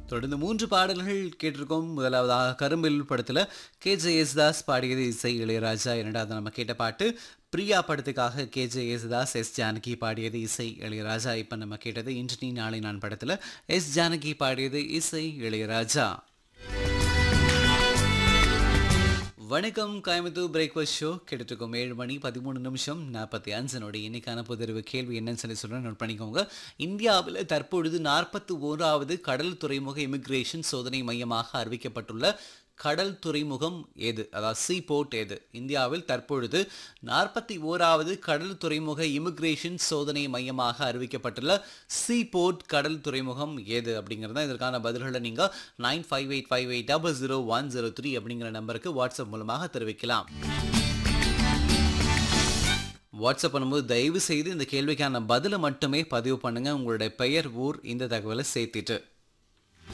தொடர்ந்து மூன்று பாடல்கள் கேட்டிருக்கோம் முதலாவதாக கரும்பில் படத்தில் கே ஜே யேசுதாஸ் பாடியது இசை இளையராஜா இரண்டாவது நம்ம கேட்ட பாட்டு பிரியா படத்துக்காக K J Yesudas S Janaki பாடியது இசை இளையராஜா இப்போ நம்ம கேட்டது இன்று நீ நாளை நான் படத்தில் எஸ் ஜானகி பாடியது இசை இளையராஜா வணக்கம் கோயம்புத்தூர் பிரேக்ஃபாஸ்ட் ஷோ கேட்டுருக்கோம் ஏழு மணி பதிமூணு நிமிஷம் நாற்பத்தி அஞ்சு நொடி இன்னைக்கான புதறிவு கேள்வி என்னன்னு சொல்லி சொல்கிறேன் நோட் பண்ணிக்கோங்க இந்தியாவில் தற்பொழுது நாற்பத்தி ஓராவது கடல் துறைமுக இமிகிரேஷன் சோதனை மையமாக அறிவிக்கப்பட்டுள்ள கடல் துறைமுகம் எது அதாவது சீ போர்ட் எது இந்தியாவில் தற்பொழுது நாற்பத்தி ஓராவது கடல் துறைமுக இமிகிரேஷன் சோதனை மையமாக அறிவிக்கப்பட்டுள்ள சீ போர்ட் கடல் துறைமுகம் எது அப்படிங்கிறது இதற்கான பதில்களை நீங்கள் nine five eight five eight double zero one zero three அப்படிங்கிற நம்பருக்கு வாட்ஸ்அப் மூலமாக தெரிவிக்கலாம் வாட்ஸ்அப் பண்ணும்போது தயவு செய்து இந்த கேள்விக்கான பதிலை மட்டுமே பதிவு பண்ணுங்க உங்களுடைய பெயர் ஊர் இந்த தகவலை சேர்த்துட்டு